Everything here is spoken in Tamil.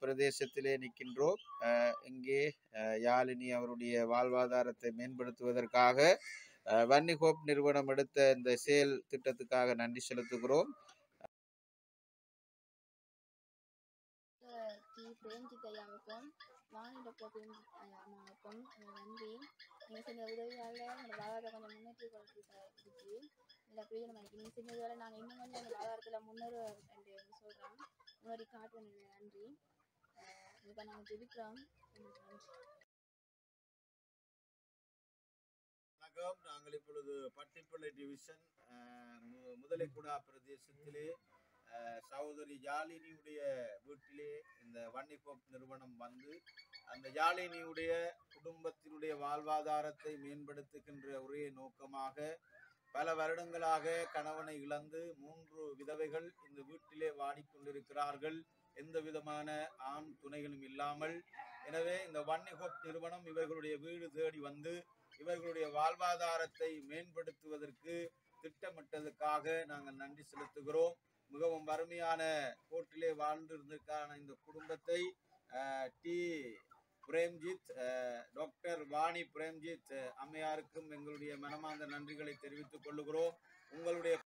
பிரதேசத்திலே நிற்கின்றோம் அஹ், இங்கே அஹ், யாழினி அவருடைய வாழ்வாதாரத்தை மேம்படுத்துவதற்காக அஹ், வன்னிகோப் நிறுவனம் எடுத்த இந்த செயல் திட்டத்துக்காக நன்றி செலுத்துகிறோம் டி பிரேம்ஜித் ஐயாவுக்கும் வானிட கோப்பின் அம்மாவுக்கும் அஹ் நன்றி நீங்கள் செஞ்ச உதவியால் என்னோட வாழ்வாதாரம் கொஞ்சம் முன்னேற்றி கொண்டு இருக்கு இல்லை பிரயோஜனம் எனக்கு நீங்கள் செஞ்சதால் நாங்கள் இன்னும் கொஞ்சம் அந்த வாழ்வாதாரத்தில் முன்னேற என்று சொல்கிறோம் முன்னாடி காட்டுவோம் நன்றி அஹ் இதுக்கு நாங்கள் ஜெபிக்கிறோம் உங்களுக்கு நன்றி வணக்கம் நாங்கள் இப்பொழுது பட்டிப்பள்ளி டிவிஷன் அஹ், மு- முதலைக்குடா பிரதேசத்திலே அஹ், சகோதரி யாழினியுடைய வீட்டிலே இந்த வன்னிகோப் நிறுவனம் வந்து அந்த யாழினியுடைய குடும்பத்தினுடைய வாழ்வாதாரத்தை மேம்படுத்துகின்ற ஒரே நோக்கமாக பல வருடங்களாக கணவனை இழந்து மூன்று விதவைகள் இந்த வீட்டிலே வாடிக்கொண்டிருக்கிறார்கள் எந்த விதமான ஆண் துணைகளும் இல்லாமல் எனவே இந்த வன்னிகோப் நிறுவனம் இவர்களுடைய வீடு தேடி வந்து இவர்களுடைய வாழ்வாதாரத்தை மேம்படுத்துவதற்கு திட்டமிட்டதுக்காக நாங்கள் நன்றி செலுத்துகிறோம் மிகவும் வறுமையான கோட்டிலே வாழ்ந்திருந்ததற்கான இந்த குடும்பத்தை அஹ், டி பிரேம்ஜித் அஹ், டாக்டர் வாணி பிரேம்ஜித் அஹ், அம்மையாருக்கும் எங்களுடைய மனமார்ந்த நன்றிகளை தெரிவித்துக் கொள்ளுகிறோம் உங்களுடைய